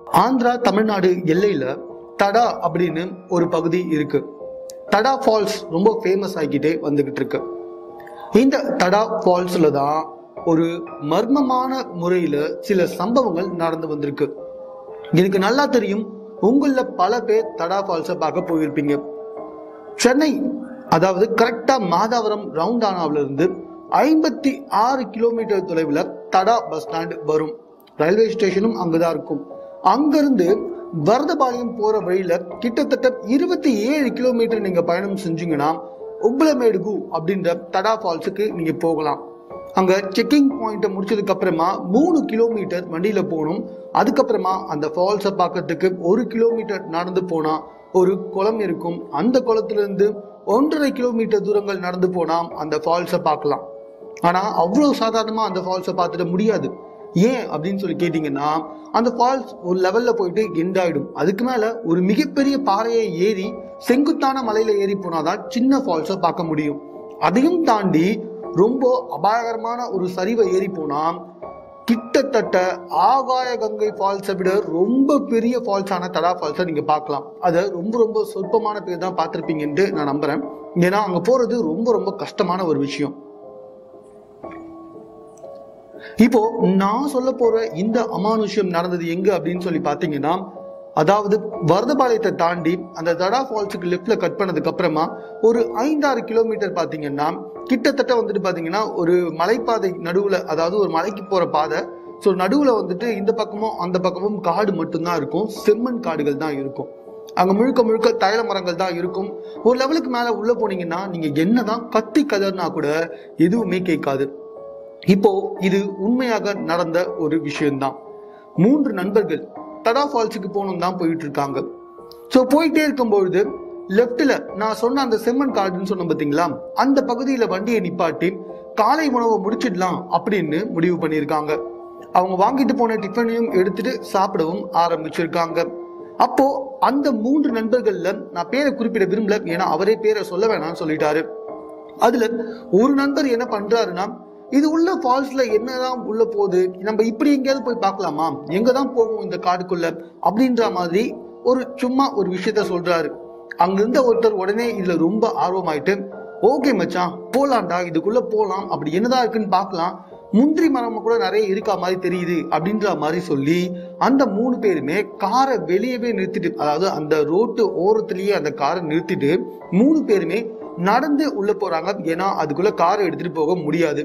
ஆந்திரா தமிழ்நாடு எல்லையில தடா அப்படின்னு ஒரு பகுதி இருக்கு தடா ஃபால்ஸ் ரொம்ப ஃபேமஸ் ஆகிக்கிட்டே வந்துகிட்டு இருக்கு இந்த தடா ஃபால்ஸ்ல தான் ஒரு மர்மமான முறையில சில சம்பவங்கள் நடந்து வந்திருக்கு எனக்கு நல்லா தெரியும் உங்கள பல பேர் தடா ஃபால்ஸை பார்க்க போயிருப்பீங்க சென்னை அதாவது கரெக்டா மாதாவரம் ரவுண்டானாவில இருந்து ஐம்பத்தி ஆறு கிலோமீட்டர் தொலைவில் தடா பஸ் ஸ்டாண்ட் வரும் ரயில்வே ஸ்டேஷனும் அங்கதான் இருக்கும் அங்கிருந்து வரதபாளையம் போற வழியில கிட்டத்தட்ட இருபத்தி ஏழு கிலோமீட்டர் நீங்க பயணம் செஞ்சீங்கன்னா உப்ளமேடுகு அப்படின்ற தடா ஃபால்ஸுக்கு நீங்க போகலாம் அங்க செக்கிங் பாயிண்ட்டை முடிச்சதுக்கு அப்புறமா மூணு கிலோமீட்டர் வண்டியில போகணும் அதுக்கப்புறமா அந்த ஃபால்ஸை பார்க்கறதுக்கு ஒரு கிலோமீட்டர் நடந்து போனா ஒரு குளம் இருக்கும் அந்த குளத்துல இருந்து ஒன்றரை கிலோமீட்டர் தூரங்கள் நடந்து போனா அந்த ஃபால்ஸை பார்க்கலாம் ஆனா அவ்வளவு சாதாரணமா அந்த ஃபால்ஸை பார்த்துட முடியாது ஏன் அப்படின்னு சொல்லி கேட்டீங்கன்னா அந்த ஃபால்ஸ் ஒரு லெவல்ல போயிட்டு எண்ட் ஆயிடும் அதுக்கு மேல ஒரு மிகப்பெரிய பாறையை ஏறி செங்குத்தான மலையில ஏறி போனாதான் சின்ன ஃபால்ஸை பார்க்க முடியும் அதையும் தாண்டி ரொம்ப அபாயகரமான ஒரு சரிவை ஏறி போனா கிட்டத்தட்ட ஆகாய கங்கை ஃபால்ஸை விட ரொம்ப பெரிய ஃபால்ஸான தடா ஃபால்ஸை நீங்க பார்க்கலாம் அதை ரொம்ப ரொம்ப சொற்பமான பேர் தான் பார்த்துருப்பீங்கன்ட்டு நான் நம்புறேன் ஏன்னா அங்க போறது ரொம்ப ரொம்ப கஷ்டமான ஒரு விஷயம் இப்போ நான் சொல்ல போற இந்த அமானுஷ்யம் நடந்தது எங்க அப்படின்னு சொல்லி பாத்தீங்கன்னா அதாவது வரதபாளையத்தை தாண்டி அந்த தடா ஃபால்ஸுக்கு லெஃப்ட்ல கட் பண்ணதுக்கு அப்புறமா ஒரு ஐந்தாறு கிலோமீட்டர் பாத்தீங்கன்னா கிட்டத்தட்ட வந்துட்டு பாத்தீங்கன்னா ஒரு மலைப்பாதை நடுவுல அதாவது ஒரு மலைக்கு போற பாதை ஸோ நடுவுல வந்துட்டு இந்த பக்கமும் அந்த பக்கமும் காடு மட்டும்தான் இருக்கும் செம்மண் காடுகள் தான் இருக்கும் அங்க முழுக்க முழுக்க தைல மரங்கள் தான் இருக்கும் ஒரு லெவலுக்கு மேல உள்ள போனீங்கன்னா நீங்க என்னதான் கத்தி கதர்னா கூட எதுவுமே கேட்காது இப்போ இது உண்மையாக நடந்த ஒரு விஷயம்தான் மூன்று நண்பர்கள் தடா ஃபால்ஸுக்கு போகணும் தான் போயிட்டு இருக்காங்க ஸோ போயிட்டே இருக்கும்பொழுது லெஃப்ட்ல நான் சொன்ன அந்த செம்மண் காடுன்னு சொன்ன பார்த்தீங்களா அந்த பகுதியில வண்டியை நிப்பாட்டி காலை உணவை முடிச்சிடலாம் அப்படின்னு முடிவு பண்ணியிருக்காங்க அவங்க வாங்கிட்டு போன டிஃபனையும் எடுத்துட்டு சாப்பிடவும் ஆரம்பிச்சிருக்காங்க அப்போ அந்த மூன்று நண்பர்கள்ல நான் பேரை குறிப்பிட விரும்பல ஏன்னா அவரே பேரை சொல்ல வேணாம்னு சொல்லிட்டாரு அதுல ஒரு நண்பர் என்ன பண்றாருன்னா இது உள்ள ஃபால்ஸ்ல என்னதான் உள்ள போகுது நம்ம இப்படி எங்கேயாவது போய் பார்க்கலாமா எங்க தான் போகும் இந்த காடுக்குள்ள அப்படின்ற மாதிரி ஒரு சும்மா ஒரு விஷயத்த சொல்றாரு அங்க இருந்த ஒருத்தர் உடனே இதுல ரொம்ப ஆர்வமாயிட்டு ஓகே மச்சான் போலாம்டா இதுக்குள்ள போலாம் அப்படி என்னதான் இருக்குன்னு பார்க்கலாம் முந்திரி மரம் கூட நிறைய இருக்கா மாதிரி தெரியுது அப்படின்ற மாதிரி சொல்லி அந்த மூணு பேருமே காரை வெளியவே நிறுத்திட்டு அதாவது அந்த ரோட்டு ஓரத்திலேயே அந்த காரை நிறுத்திட்டு மூணு பேருமே நடந்து உள்ள போறாங்க ஏன்னா அதுக்குள்ள காரை எடுத்துட்டு போக முடியாது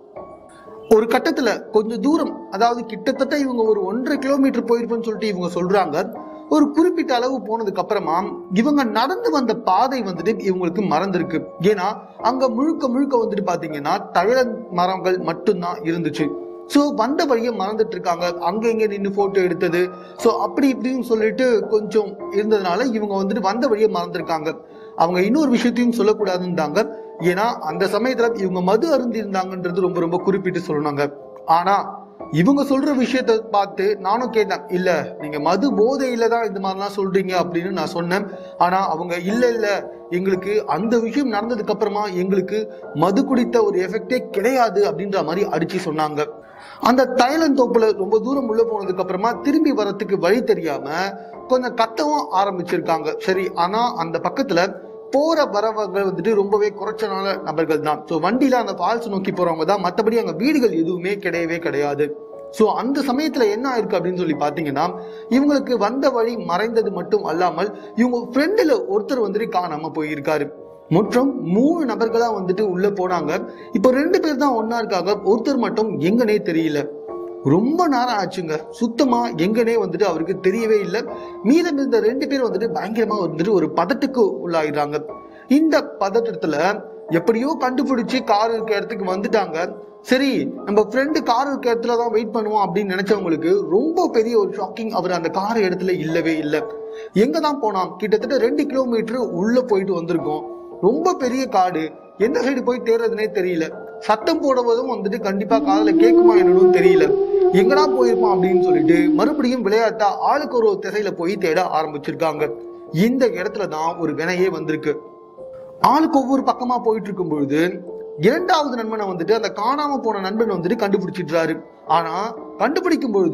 ஒரு கட்டத்துல கொஞ்சம் தூரம் அதாவது கிட்டத்தட்ட இவங்க ஒரு ஒன்றரை கிலோமீட்டர் போயிருப்போம்னு சொல்லிட்டு இவங்க சொல்றாங்க ஒரு குறிப்பிட்ட அளவு போனதுக்கு அப்புறமா இவங்க நடந்து வந்த பாதை வந்துட்டு இவங்களுக்கு மறந்துருக்கு ஏன்னா அங்க முழுக்க முழுக்க வந்துட்டு பாத்தீங்கன்னா தழ மரங்கள் மட்டும்தான் இருந்துச்சு ஸோ வந்த வழியை மறந்துட்டு இருக்காங்க அங்க இங்க நின்று போட்டோ எடுத்தது ஸோ அப்படி இப்படின்னு சொல்லிட்டு கொஞ்சம் இருந்ததுனால இவங்க வந்துட்டு வந்த வழியை மறந்துருக்காங்க அவங்க இன்னொரு விஷயத்தையும் சொல்லக்கூடாதுன்றாங்க ஏன்னா அந்த சமயத்துல இவங்க மது அருந்தி இருந்தாங்கன்றது ரொம்ப ரொம்ப குறிப்பிட்டு சொல்லணுங்க ஆனா இவங்க சொல்ற விஷயத்த பார்த்து நானும் கேட்டேன் இல்ல நீங்க மது போதையில தான் இந்த மாதிரிலாம் சொல்றீங்க அப்படின்னு நான் சொன்னேன் ஆனா அவங்க இல்ல இல்ல எங்களுக்கு அந்த விஷயம் நடந்ததுக்கு அப்புறமா எங்களுக்கு மது குடித்த ஒரு எஃபெக்டே கிடையாது அப்படின்ற மாதிரி அடிச்சு சொன்னாங்க அந்த தைலண்ட் தோப்புல ரொம்ப தூரம் உள்ள போனதுக்கு அப்புறமா திரும்பி வரத்துக்கு வழி தெரியாம கொஞ்சம் கத்தவும் ஆரம்பிச்சிருக்காங்க சரி ஆனா அந்த பக்கத்துல போற வரவங்க வந்துட்டு ரொம்பவே குறைச்சனால நபர்கள் தான் ஸோ வண்டியில அந்த ஃபால்ஸ் நோக்கி போறவங்க தான் மற்றபடி அங்க வீடுகள் எதுவுமே கிடையவே கிடையாது ஸோ அந்த சமயத்துல என்ன ஆயிருக்கு அப்படின்னு சொல்லி பாத்தீங்கன்னா இவங்களுக்கு வந்த வழி மறைந்தது மட்டும் அல்லாமல் இவங்க ஃப்ரெண்டுல ஒருத்தர் வந்துட்டு காணாம போயிருக்காரு மொத்தம் மூணு நபர்களா வந்துட்டு உள்ள போனாங்க இப்போ ரெண்டு பேர் தான் ஒன்னா இருக்காங்க ஒருத்தர் மட்டும் எங்கனே தெரியல ரொம்ப நேரம் ஆச்சுங்க சுத்தமா எங்கனே வந்துட்டு அவருக்கு தெரியவே இல்லை மீதம் இருந்த ரெண்டு பேர் வந்துட்டு பயங்கரமா வந்துட்டு ஒரு பதட்டுக்கு உள்ளாயிடுறாங்க இந்த பதட்டத்துல எப்படியோ கண்டுபிடிச்சு கார் இருக்க இடத்துக்கு வந்துட்டாங்க சரி நம்ம ஃப்ரெண்டு கார் இருக்க இடத்துல தான் வெயிட் பண்ணுவோம் அப்படின்னு நினைச்சவங்களுக்கு ரொம்ப பெரிய ஒரு ஷாக்கிங் அவர் அந்த கார் இடத்துல இல்லவே இல்லை எங்க தான் போனான் கிட்டத்தட்ட ரெண்டு கிலோமீட்டர் உள்ள போயிட்டு வந்திருக்கோம் ரொம்ப பெரிய காடு எந்த சைடு போய் தேடுறதுனே தெரியல சத்தம் போடுவதும் வந்துட்டு கண்டிப்பா காதுல கேட்குமா என்னன்னு தெரியல எங்கடா போயிருப்பான் அப்படின்னு சொல்லிட்டு மறுபடியும் விளையாட்டா ஆளுக்கு ஒரு திசையில போய் தேட ஆரம்பிச்சிருக்காங்க இந்த இடத்துல தான் ஒரு வினையே வந்திருக்கு ஆளுக்கு ஒவ்வொரு பக்கமா போயிட்டு இருக்கும் பொழுது இரண்டாவது நண்பனை வந்துட்டு அந்த காணாம போன நண்பன் வந்துட்டு கண்டுபிடிச்சிடுறாரு ஆனா கண்டுபிடிக்கும் பொழுது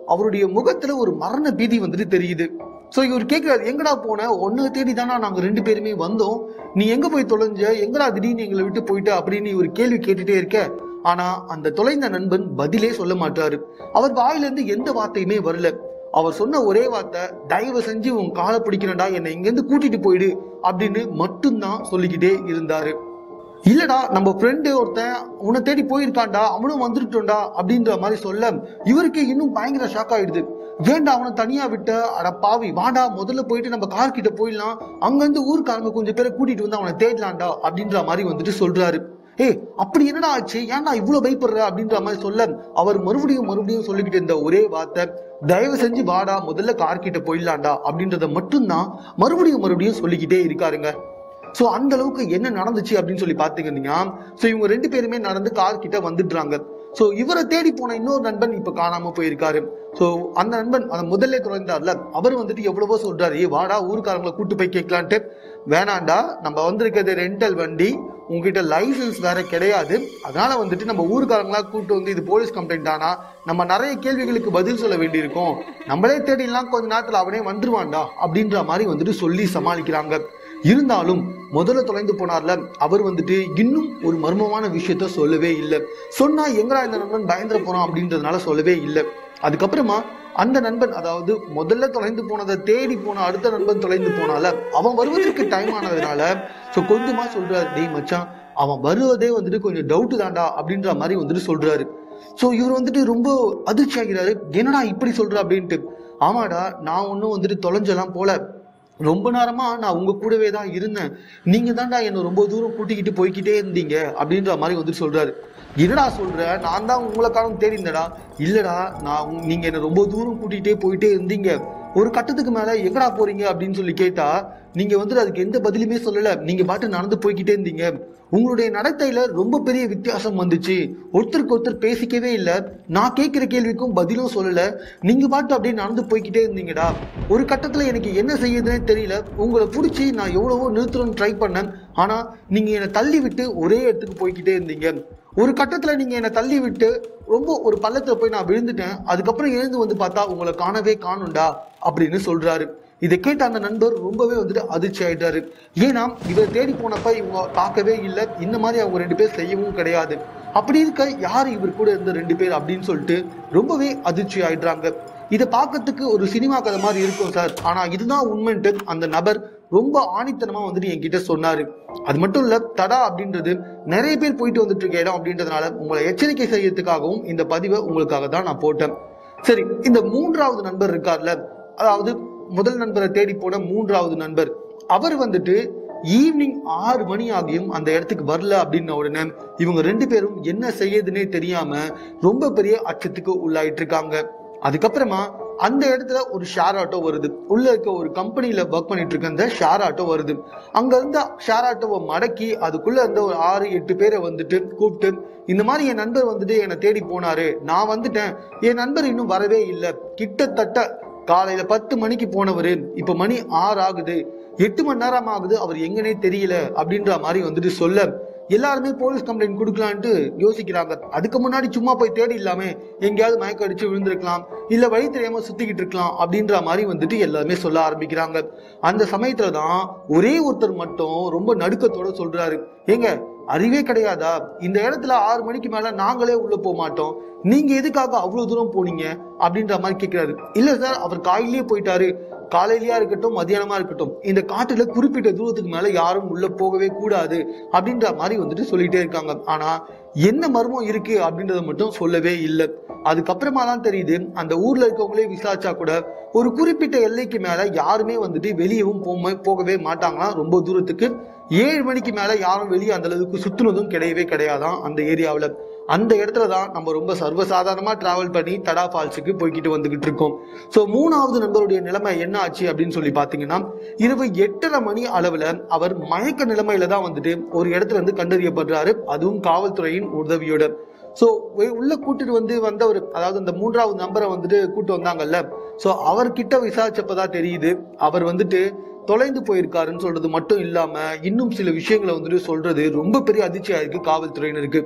அவருடைய முகத்துல ஒரு மரண பீதி வந்துட்டு தெரியுது சோ இவர் கேட்கிறாரு எங்கடா போன ஒன்னு தேடி தானா நாங்க ரெண்டு பேருமே வந்தோம் நீ எங்க போய் தொலைஞ்ச எங்கடா திடீர்னு எங்களை விட்டு போயிட்ட அப்படின்னு இவர் கேள்வி கேட்டுட்டே இருக்க ஆனா அந்த தொலைந்த நண்பன் பதிலே சொல்ல மாட்டாரு அவர் வாயிலிருந்து எந்த வார்த்தையுமே வரல அவர் சொன்ன ஒரே வார்த்தை தயவு செஞ்சு உன் காலை பிடிக்கிறேன்டா என்னை இங்கிருந்து கூட்டிட்டு போயிடு அப்படின்னு மட்டும்தான் சொல்லிக்கிட்டே இருந்தாரு இல்லடா நம்ம ஃப்ரெண்டு ஒருத்தன் உன்னை தேடி போயிருக்கான்டா அவனும் வந்துட்டோம்டா அப்படின்ற மாதிரி சொல்ல இவருக்கு இன்னும் பயங்கர ஷாக் ஆயிடுது ஏன்டா அவனை தனியா விட்ட அட பாவி வாடா முதல்ல போயிட்டு நம்ம கார் கிட்ட போயிடலாம் அங்கிருந்து ஊருக்காரங்க கொஞ்சம் பேரை கூட்டிட்டு வந்து அவனை தேடலாம்டா அப்படின்ற மாதிரி வந்துட்டு சொல்றாரு ஏய் அப்படி என்னடா ஆச்சு ஏன்டா இவ்வளவு பயப்படுற அப்படின்ற மாதிரி சொல்ல அவர் மறுபடியும் மறுபடியும் சொல்லிக்கிட்டு இருந்த ஒரே வார்த்தை தயவு செஞ்சு வாடா முதல்ல கார் கிட்ட போயிடலாம்டா அப்படின்றத மட்டும்தான் மறுபடியும் மறுபடியும் சொல்லிக்கிட்டே இருக்காருங்க சோ அந்த அளவுக்கு என்ன நடந்துச்சு அப்படின்னு சொல்லி பாத்தீங்கன்னா சோ இவங்க ரெண்டு பேருமே நடந்து கார் கிட்ட வந்துடுறாங்க சோ இவரை தேடி போன இன்னொரு நண்பன் இப்ப காணாம போயிருக்காரு சோ அந்த நண்பன் அந்த முதல்ல குறைந்தார்ல அவர் வந்துட்டு எவ்வளவோ சொல்றாரு ஏ வாடா ஊருக்காரங்களை கூட்டு போய் கேட்கலான்ட்டு வேணாண்டா நம்ம வந்திருக்கிறது ரெண்டல் வண்டி உங்ககிட்ட லைசன்ஸ் வேற கிடையாது அதனால வந்துட்டு நம்ம ஊருக்காரங்களா கூட்டு வந்து இது போலீஸ் கம்ப்ளைண்ட் ஆனா நம்ம நிறைய கேள்விகளுக்கு பதில் சொல்ல வேண்டியிருக்கும் நம்மளே தேடிலாம் கொஞ்ச நேரத்துல அவனே வந்துருவான்டா அப்படின்ற மாதிரி வந்துட்டு சொல்லி சமாளிக்கிறாங்க இருந்தாலும் முதல்ல தொலைந்து போனார்ல அவர் வந்துட்டு இன்னும் ஒரு மர்மமான விஷயத்த சொல்லவே இல்லை சொன்னா எங்கடா இந்த நண்பன் பயந்துட போறான் அப்படின்றதுனால சொல்லவே இல்லை அதுக்கப்புறமா அந்த நண்பன் அதாவது முதல்ல தொலைந்து போனதை தேடி போன அடுத்த நண்பன் தொலைந்து போனால அவன் வருவதற்கு டைம் ஆனதுனால ஸோ கொஞ்சமா சொல்றாரு டேய் மச்சான் அவன் வருவதே வந்துட்டு கொஞ்சம் டவுட் தான்டா அப்படின்ற மாதிரி வந்துட்டு சொல்றாரு ஸோ இவர் வந்துட்டு ரொம்ப அதிர்ச்சி ஆகிறாரு என்னடா இப்படி சொல்ற அப்படின்ட்டு ஆமாடா நான் ஒன்றும் வந்துட்டு தொலைஞ்செல்லாம் போல ரொம்ப நேரமா நான் உங்க கூடவே தான் இருந்தேன் நீங்க தான்டா என்ன ரொம்ப தூரம் கூட்டிக்கிட்டு போய்க்கிட்டே இருந்தீங்க அப்படின்ற மாதிரி வந்துட்டு சொல்றாரு என்னடா சொல்ற நான் தான் உங்களை காலம் தேடி இருந்தேடா இல்லடா நான் உங்க- நீங்க என்ன ரொம்ப தூரம் கூட்டிகிட்டே போயிட்டே இருந்தீங்க ஒரு கட்டத்துக்கு மேல எங்கடா போறீங்க அப்படின்னு சொல்லி கேட்டா நீங்க வந்துட்டு அதுக்கு எந்த பதிலுமே சொல்லல நீங்க பாட்டு நடந்து போய்க்கிட்டே இருந்தீங்க உங்களுடைய நடத்தையில ரொம்ப பெரிய வித்தியாசம் வந்துச்சு ஒருத்தருக்கு ஒருத்தர் பேசிக்கவே இல்ல நான் கேட்கிற கேள்விக்கும் பதிலும் சொல்லல நீங்க பாட்டு அப்படியே நடந்து போய்க்கிட்டே இருந்தீங்கடா ஒரு கட்டத்துல எனக்கு என்ன செய்யுதுன்னே தெரியல உங்களை பிடிச்சி நான் எவ்வளவோ நிறுத்தணும்னு ட்ரை பண்ணேன் ஆனா நீங்க என்னை தள்ளி விட்டு ஒரே இடத்துக்கு போய்க்கிட்டே இருந்தீங்க ஒரு கட்டத்துல நீங்க என்னை தள்ளி விட்டு ரொம்ப ஒரு பள்ளத்துல போய் நான் விழுந்துட்டேன் அதுக்கப்புறம் எழுந்து வந்து பார்த்தா உங்களை காணவே காணும்டா அப்படின்னு சொல்றாரு இதை கேட்ட அந்த நண்பர் ரொம்பவே வந்துட்டு அதிர்ச்சி ஆயிட்டாரு ஏன்னா இவர் தேடி போனப்ப இவங்க பார்க்கவே இல்லை இந்த மாதிரி அவங்க ரெண்டு பேர் செய்யவும் கிடையாது அப்படி இருக்க யார் இவர் கூட இருந்த ரெண்டு பேர் அப்படின்னு சொல்லிட்டு ரொம்பவே அதிர்ச்சி ஆயிடுறாங்க இதை பார்க்கறதுக்கு ஒரு சினிமா கதை மாதிரி இருக்கும் சார் ஆனா இதுதான் உண்மைன்ட்டு அந்த நபர் ரொம்ப ஆணித்தனமா வந்துட்டு என்கிட்ட சொன்னாரு அது மட்டும் இல்ல தடா அப்படின்றது நிறைய பேர் போயிட்டு வந்துட்டு இருக்க இடம் அப்படின்றதுனால உங்களை எச்சரிக்கை செய்யறதுக்காகவும் இந்த பதிவை உங்களுக்காக தான் நான் போட்டேன் சரி இந்த மூன்றாவது நண்பர் இருக்கார்ல அதாவது முதல் நண்பரை தேடி போன மூன்றாவது நண்பர் அவர் வந்துட்டு ஈவினிங் ஆறு மணி ஆகியும் அந்த இடத்துக்கு வரல அப்படின்ன உடனே இவங்க ரெண்டு பேரும் என்ன செய்யறதுன்னே தெரியாம ரொம்ப பெரிய அச்சத்துக்கு உள்ளாயிட்டு இருக்காங்க அதுக்கப்புறமா அந்த இடத்துல ஒரு ஷேர் ஆட்டோ வருது உள்ள இருக்க ஒரு கம்பெனில ஒர்க் பண்ணிட்டு இருக்க அந்த ஷேர் ஆட்டோ வருது அங்க இருந்த ஷேர் ஆட்டோவை மடக்கி அதுக்குள்ள இருந்த ஒரு ஆறு எட்டு பேரை வந்துட்டு கூப்பிட்டு இந்த மாதிரி என் நண்பர் வந்துட்டு என்னை தேடி போனாரு நான் வந்துட்டேன் என் நண்பர் இன்னும் வரவே இல்லை கிட்டத்தட்ட காலையில பத்து மணிக்கு போனவரு இப்ப மணி ஆறு ஆகுது எட்டு மணி நேரம் ஆகுது அவர் எங்கனே தெரியல அப்படின்ற மாதிரி வந்துட்டு சொல்ல எல்லாருமே போலீஸ் கம்ப்ளைண்ட் கொடுக்கலான்ட்டு யோசிக்கிறாங்க அதுக்கு முன்னாடி சும்மா போய் தேடி இல்லாம எங்கேயாவது மயக்க அடிச்சு விழுந்திருக்கலாம் இல்ல வழி தெரியாம சுத்திக்கிட்டு இருக்கலாம் அப்படின்ற மாதிரி வந்துட்டு எல்லாருமே சொல்ல ஆரம்பிக்கிறாங்க அந்த சமயத்துல தான் ஒரே ஒருத்தர் மட்டும் ரொம்ப நடுக்கத்தோட சொல்றாரு ஏங்க அறிவே கிடையாதா இந்த இடத்துல ஆறு மணிக்கு மேல நாங்களே உள்ள போக மாட்டோம் நீங்க எதுக்காக அவ்வளவு தூரம் போனீங்க அப்படின்ற மாதிரி கேட்கிறாரு இல்ல சார் அவர் காலையிலேயே போயிட்டாரு காலையிலயா இருக்கட்டும் மதியானமா இருக்கட்டும் இந்த காட்டுல குறிப்பிட்ட தூரத்துக்கு மேல யாரும் உள்ள போகவே கூடாது அப்படின்ற மாதிரி வந்துட்டு சொல்லிட்டே இருக்காங்க ஆனா என்ன மர்மம் இருக்கு அப்படின்றத மட்டும் சொல்லவே இல்லை அதுக்கப்புறமா தான் தெரியுது அந்த ஊர்ல இருக்கவங்களே விசாரிச்சா கூட ஒரு குறிப்பிட்ட எல்லைக்கு மேல யாருமே வந்துட்டு வெளியவும் போக போகவே மாட்டாங்களாம் ரொம்ப தூரத்துக்கு ஏழு மணிக்கு மேல யாரும் வெளியே அந்த அளவுக்கு சுத்துனதும் கிடையவே கிடையாதாம் அந்த ஏரியாவுல அந்த இடத்துல தான் நம்ம ரொம்ப சர்வசாதாரணமா டிராவல் பண்ணி தடா ஃபால்ஸுக்கு போய்கிட்டு வந்துகிட்டு இருக்கோம் ஸோ மூணாவது நண்பருடைய நிலைமை என்ன ஆச்சு அப்படின்னு சொல்லி பாத்தீங்கன்னா இரவு எட்டரை மணி அளவுல அவர் மயக்க நிலைமையில தான் வந்துட்டு ஒரு இடத்துல இருந்து கண்டறியப்படுறாரு அதுவும் காவல்துறையின் உதவியோட ஸோ உள்ள கூட்டிட்டு வந்து வந்தவர் அதாவது அந்த மூன்றாவது நம்பரை வந்துட்டு கூட்டு வந்தாங்கல்ல ஸோ அவர்கிட்ட விசாரிச்சப்பதான் தெரியுது அவர் வந்துட்டு தொலைந்து போயிருக்காருன்னு சொல்றது மட்டும் இல்லாம இன்னும் சில விஷயங்களை வந்துட்டு சொல்றது ரொம்ப பெரிய அதிர்ச்சியா இருக்கு காவல்துறையினருக்கு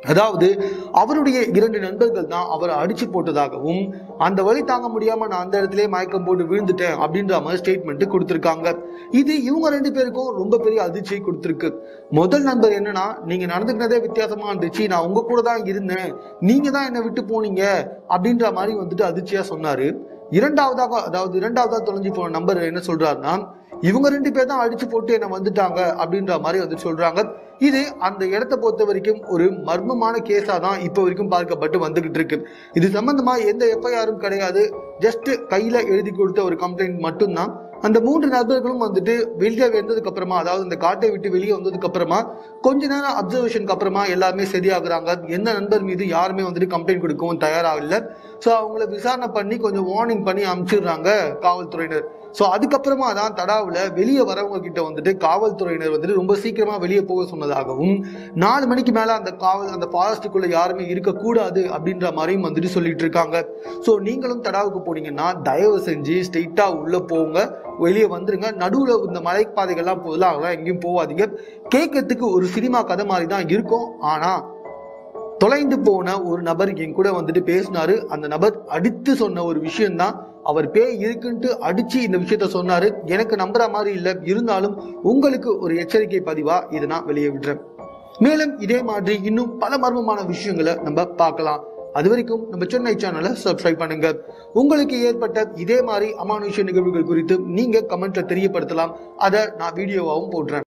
அதாவது அவருடைய இரண்டு நண்பர்கள் தான் அவரை அடிச்சு போட்டதாகவும் அந்த வழி தாங்க முடியாம நான் அந்த இடத்துல மயக்கம் போட்டு விழுந்துட்டேன் அப்படின்ற மாதிரி ஸ்டேட்மெண்ட் கொடுத்திருக்காங்க இது இவங்க ரெண்டு பேருக்கும் ரொம்ப பெரிய அதிர்ச்சியை கொடுத்திருக்கு முதல் நண்பர் என்னன்னா நீங்க நடந்துக்கினதே வித்தியாசமா இருந்துச்சு நான் உங்க கூட தான் இருந்தேன் நீங்க தான் என்னை விட்டு போனீங்க அப்படின்ற மாதிரி வந்துட்டு அதிர்ச்சியா சொன்னாரு இரண்டாவதாக அதாவது இரண்டாவதா தொலைஞ்சு போன நம்பர் என்ன சொல்றாருன்னா இவங்க ரெண்டு பேர் தான் அடிச்சு போட்டு என்ன வந்துட்டாங்க அப்படின்ற மாதிரி வந்து சொல்றாங்க இது அந்த இடத்த பொறுத்த வரைக்கும் ஒரு மர்மமான கேஸா தான் இப்போ வரைக்கும் பார்க்கப்பட்டு வந்துகிட்டு இருக்கு இது சம்பந்தமா எந்த எஃப்ஐஆரும் கிடையாது ஜஸ்ட் கையில எழுதி கொடுத்த ஒரு கம்ப்ளைண்ட் மட்டும்தான் அந்த மூன்று நபர்களும் வந்துட்டு வெளியே வந்ததுக்கு அப்புறமா அதாவது இந்த காட்டை விட்டு வெளியே வந்ததுக்கு அப்புறமா கொஞ்ச நேரம் அப்சர்வேஷனுக்கு அப்புறமா எல்லாருமே சரியாகுறாங்க எந்த நண்பர் மீது யாருமே வந்துட்டு கம்ப்ளைண்ட் கொடுக்கவும் தயாராகல ஸோ அவங்கள விசாரணை பண்ணி கொஞ்சம் வார்னிங் பண்ணி அனுப்பிச்சிடுறாங்க காவல்துறையினர் ஸோ அதுக்கப்புறமா தான் தடாவில் வெளியே வரவங்க கிட்ட வந்துட்டு காவல்துறையினர் வந்துட்டு ரொம்ப சீக்கிரமா வெளியே போக சொன்னதாகவும் நாலு மணிக்கு மேல அந்த காவல் அந்த ஃபாரஸ்ட்டுக்குள்ள யாருமே இருக்கக்கூடாது அப்படின்ற மாதிரியும் வந்துட்டு சொல்லிட்டு இருக்காங்க ஸோ நீங்களும் தடாவுக்கு போனீங்கன்னா தயவு செஞ்சு ஸ்ட்ரெயிட்டா உள்ள போங்க வெளியே வந்துருங்க நடுவுல இந்த மலைப்பாதைகள்லாம் போதெல்லாம் அதெல்லாம் எங்கேயும் போகாதீங்க கேட்கறதுக்கு ஒரு சினிமா கதை மாதிரி தான் இருக்கும் ஆனா தொலைந்து போன ஒரு நபர் என் கூட வந்துட்டு பேசினாரு அந்த நபர் அடித்து சொன்ன ஒரு விஷயம்தான் அவர் பேய் இருக்குன்ட்டு அடிச்சு இந்த விஷயத்த சொன்னாரு எனக்கு நம்புற மாதிரி இல்லை இருந்தாலும் உங்களுக்கு ஒரு எச்சரிக்கை பதிவா இதை நான் வெளியே விடுறேன் மேலும் இதே மாதிரி இன்னும் பல மர்மமான விஷயங்களை நம்ம பார்க்கலாம் அது வரைக்கும் நம்ம சென்னை சேனலை சப்ஸ்கிரைப் பண்ணுங்க உங்களுக்கு ஏற்பட்ட இதே மாதிரி அமானுஷ்ய நிகழ்வுகள் குறித்து நீங்க கமெண்ட்ல தெரியப்படுத்தலாம் அதை நான் வீடியோவாகவும் போடுறேன்